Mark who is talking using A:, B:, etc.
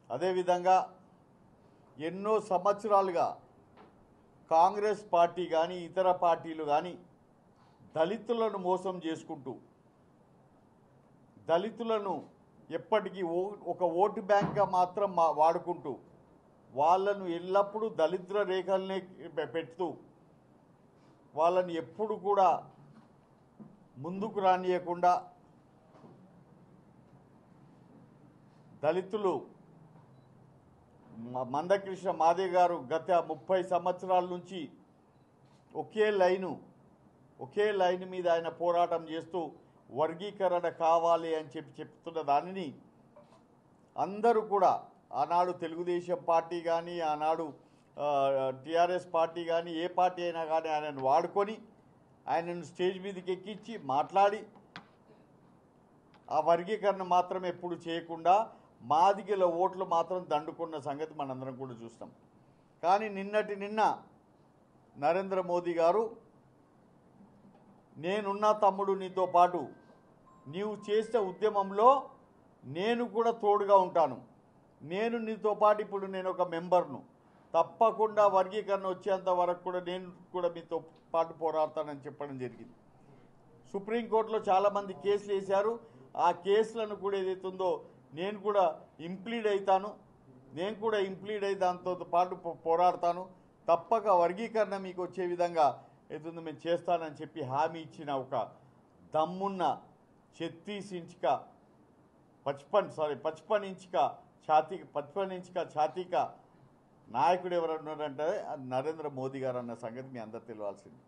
A: అదేవిధంగా ఎన్నో సంవత్సరాలుగా కాంగ్రెస్ పార్టీ కానీ ఇతర పార్టీలు కానీ దళితులను మోసం చేసుకుంటూ దళితులను ఎప్పటికీ ఓ ఒక ఓటు బ్యాంక్గా మాత్రం మా వాడుకుంటూ వాళ్ళను ఎల్లప్పుడూ దళిద్ర రేఖల్ని పె- పెడుతూ వాళ్ళని ఎప్పుడు కూడా ముందుకు రానియకుండా దళితులు మ- మందకృష్ణ మాదే గారు గత ముప్పై సంవత్సరాల నుంచి ఒకే లైను ఒకే లైన్ మీద ఆయన పోరాటం చేస్తూ వర్గీకరణ కావాలి అని చెప్పి చెప్తున్న దానిని అందరూ కూడా ఆనాడు తెలుగుదేశం పార్టీ కానీ ఆనాడు టీఆర్ఎస్ పార్టీ కానీ ఏ పార్టీ అయినా కానీ ఆయనను వాడుకొని ఆయనను స్టేజ్ మీదకి ఎక్కించి మాట్లాడి ఆ వర్గీకరణ మాత్రం ఎప్పుడు చేయకుండా మాదిగల ఓట్లు మాత్రం దండుకున్న సంగతి మనందరం కూడా చూస్తాం కానీ నిన్నటి నిన్న నరేంద్ర మోదీ గారు నేనున్న తమ్ముడు నీతో పాటు నీవు చేసే ఉద్యమంలో నేను కూడా తోడుగా ఉంటాను నేను నీతో పాటు ఇప్పుడు నేను ఒక మెంబర్ను తప్పకుండా వర్గీకరణ వచ్చేంత వరకు కూడా నేను కూడా మీతో పాటు పోరాడతానని చెప్పడం జరిగింది సుప్రీంకోర్టులో చాలామంది కేసులు వేశారు ఆ కేసులను కూడా ఏదైతే ఉందో నేను కూడా ఇంప్లీడ్ అవుతాను నేను కూడా ఇంప్లీడ్ అయి దాంతో పాటు పో- పోరాడతాను తప్పక వర్గీకరణ మీకు వచ్చే విధంగా ఏదైతుందో మేము చేస్తానని చెప్పి హామీ ఇచ్చిన ఒక దమ్మున్న ఛత్తీస్ ఇంచుక పచ్పన్ సారీ పచ్పన్ ఇంచుక ఛాతీ పచ్పన్ ఇంచుక ఛాతీక నాయకుడు ఎవరు ఉన్నారంటే అది నరేంద్ర మోదీ గారు అన్న సంగతి మీ అందరు తెలియాల్సింది